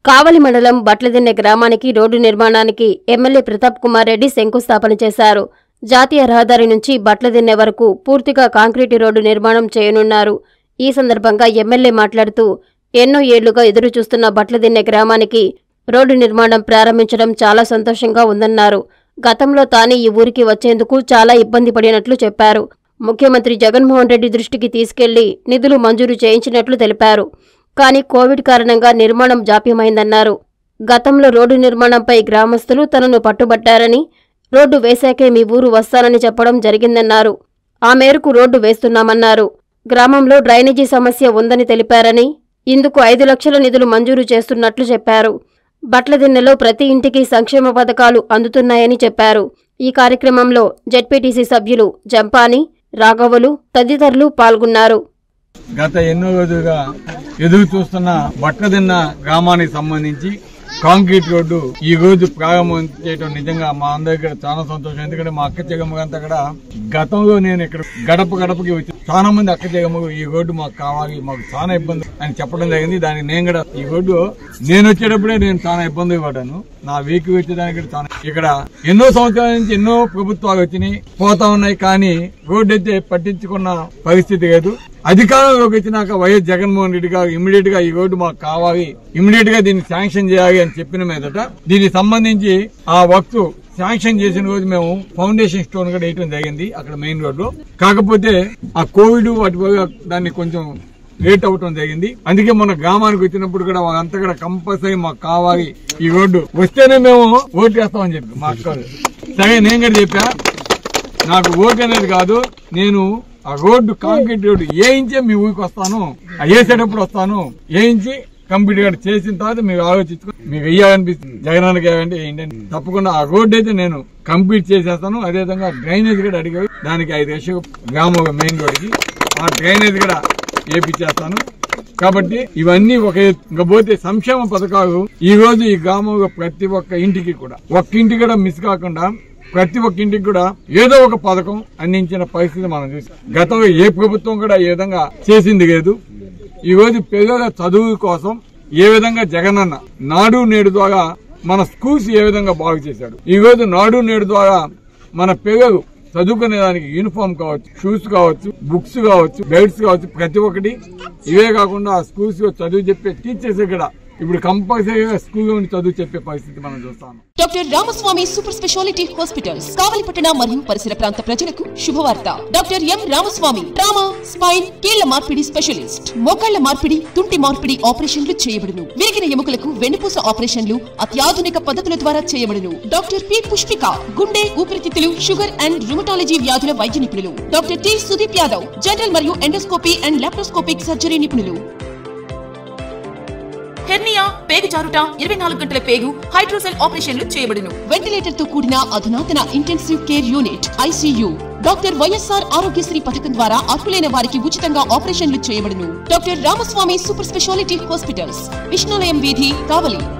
కావలి మండలం బట్లదిన్నె గ్రామానికి రోడ్డు నిర్మాణానికి ఎమ్మెల్యే ప్రతాప్ కుమార్ రెడ్డి శంకుస్థాపన చేశారు జాతీయ రహదారి నుంచి బట్లదిన్నె వరకు పూర్తిగా కాంక్రీటు రోడ్డు నిర్మాణం చేయనున్నారు ఈ సందర్భంగా ఎమ్మెల్యే మాట్లాడుతూ ఎన్నో ఏళ్లుగా ఎదురుచూస్తున్న బట్లదిన్నె గ్రామానికి రోడ్డు నిర్మాణం ప్రారంభించడం చాలా సంతోషంగా ఉందన్నారు గతంలో తానే ఈ ఊరికి వచ్చేందుకు చాలా ఇబ్బంది పడినట్లు చెప్పారు ముఖ్యమంత్రి జగన్మోహన్ రెడ్డి దృష్టికి తీసుకెళ్లి నిధులు మంజూరు చేయించినట్లు తెలిపారు కానీ కోవిడ్ కారణంగా నిర్మాణం జాప్యమైందన్నారు గతంలో రోడ్డు నిర్మాణంపై గ్రామస్తులు తనను పట్టుబట్టారని రోడ్డు వేశాకే మీ ఊరు వస్తానని చెప్పడం జరిగిందన్నారు ఆ మేరకు రోడ్డు వేస్తున్నామన్నారు గ్రామంలో డ్రైనేజీ సమస్య ఉందని తెలిపారని ఇందుకు ఐదు లక్షల నిధులు మంజూరు చేస్తున్నట్లు చెప్పారు బట్లదిన్నెలో ప్రతి ఇంటికి సంక్షేమ పథకాలు అందుతున్నాయని చెప్పారు ఈ కార్యక్రమంలో జెడ్పీటీసీ సభ్యులు జంపాని రాఘవులు తదితరులు పాల్గొన్నారు గత ఎన్నో రోజులుగా ఎదురు చూస్తున్న బట్టదిన్న గ్రామానికి సంబంధించి కాంక్రీట్ రోడ్డు ఈ రోజు ప్రారంభం చేయడం నిజంగా మా అందరికి కూడా చాలా సంతోషం ఎందుకంటే మా అక్క చెగమ్మగంతా కూడా గతంలో నేను ఇక్కడ గడప గడపకి వచ్చి చాలా మంది అక్క చెగమ్మకు ఈ రోడ్డు మాకు కావాలి మాకు చాలా ఇబ్బంది అని చెప్పడం జరిగింది దానికి నేను కూడా ఈ రోడ్డు నేను వచ్చేటప్పుడే నేను చాలా ఇబ్బంది పడ్డాను నా వీక్ వచ్చేదానికి కూడా చాలా ఇక్కడ ఎన్నో సంవత్సరాల నుంచి ఎన్నో ప్రభుత్వాలు వచ్చినాయి పోతా ఉన్నాయి కానీ రోడ్డు అయితే పట్టించుకున్న పరిస్థితి లేదు అధికారంలోకి వచ్చినాక వైఎస్ జగన్మోహన్ రెడ్డి గారు ఇమీడియట్ గా ఈ రోడ్డు మాకు కావాలి ఇమీడియట్ గా దీన్ని శాంక్షన్ చేయాలి అని చెప్పిన మీదట దీనికి సంబంధించి ఆ వర్క్ శాంక్షన్ చేసిన రోజు మేము ఫౌండేషన్ స్టోన్ కూడా వేయటం జరిగింది అక్కడ మెయిన్ రోడ్ లో కాకపోతే ఆ కోవిడ్ వాటి వల్ల దాన్ని కొంచెం లేట్ అవటం జరిగింది అందుకే మన గ్రామానికి వచ్చినప్పుడు కూడా వాళ్ళంతా కూడా కంపల్సరీ మాకు కావాలి ఈ రోడ్డు వస్తేనే మేము ఓటు వేస్తామని చెప్పి మా అక్క సరే నేను కూడా చెప్పా నాకు ఓటు అనేది కాదు నేను ఆ రోడ్డు కాంక్రీట్ రోడ్డు వేయించే మీ ఊరికి వస్తాను ఆ వేసేటప్పుడు వస్తాను వేయించి కంప్లీట్ గా చేసిన తర్వాత మీరు ఆలోచించుకుని మీకు వెయ్యాలనిపిస్తుంది జగనానికి వేయాలంటే వేయండి అని. తప్పకుండా ఆ రోడ్డు అయితే నేను కంప్లీట్ చేసేస్తాను అదే విధంగా డ్రైనేజ్ కూడా అడిగారు దానికి ఐదు లక్షలు గ్రామ మెయిన్ రోడ్డుకి ఆ డ్రైనేజ్ కూడా వేపించేస్తాను కాబట్టి ఇవన్నీ ఒక ఎత్తు. ఇంకా పోతే సంక్షేమ పథకాలు ఈ రోజు ఈ గ్రామంలో ప్రతి ఒక్క ఇంటికి కూడా ఒక్క ఇంటికి కూడా మిస్ కాకుండా ప్రతి ఒక్క ఇంటికి కూడా ఏదో ఒక పథకం అందించిన పరిస్థితి మనం చూసాం గతంలో ఏ ప్రభుత్వం కూడా ఈ విధంగా చేసింది లేదు ఈ రోజు పిల్లల చదువు కోసం ఏ విధంగా జగనన్న నాడు నేడు ద్వారా మన స్కూల్స్ ఏ విధంగా బాగు చేశాడు ఈ రోజు నాడు నేడు ద్వారా మన పిల్లలు చదువుకునే దానికి యూనిఫామ్ కావచ్చు షూస్ కావచ్చు బుక్స్ కావచ్చు గైడ్స్ కావచ్చు ప్రతి ఒక్కటి ఇవే కాకుండా ఆ స్కూల్స్ లో చదువు చెప్పే టీచర్స్ కూడా ఇప్పుడు కంపల్సరీగా స్కూల్ నుండి చదువు చెప్పే పరిస్థితి మనం చూస్తాం doctor Ramaswamy super speciality hospitals కావలిపట్టణ మరియు పరిసర ప్రాంత ప్రజలకు శుభవార్త doctor M Ramaswamy trauma spine కీళ్ల మార్పిడి స్పెషలిస్ట్ మోకాళ్ల మార్పిడి తుంటి మార్పిడి ఆపరేషన్లు చేయబడును విరిగిన ఎముకలకు వెన్నుపూస ఆపరేషన్లు అత్యాధునిక పద్ధతుల ద్వారా చేయబడును డాక్టర్ పి పుష్పిక గుండె ఊపిరితిత్తులు షుగర్ అండ్ రుమటాలజీ వ్యాధుల వైద్య నిపుణులు doctor T Sudeep Yadav general మరియు ఎండోస్కోపీ అండ్ లాప్రోస్కోపిక్ సర్జరీ నిపుణులు హెర్నియా పేగు జారుట ఇరవై నాలుగు గంటల పేగు హైడ్రోసెల్ ఆపరేషన్లు చేయబడును వెంటిలేటర్ తో కూడిన అధునాతన intensive care unit ICU doctor YSR Aarogyasri పథకం ద్వారా అర్హులైన వారికి ఉచితంగా ఆపరేషన్లు చేయబడును doctor Ramaswamy super speciality hospitals విష్ణులయం వీధి కావలి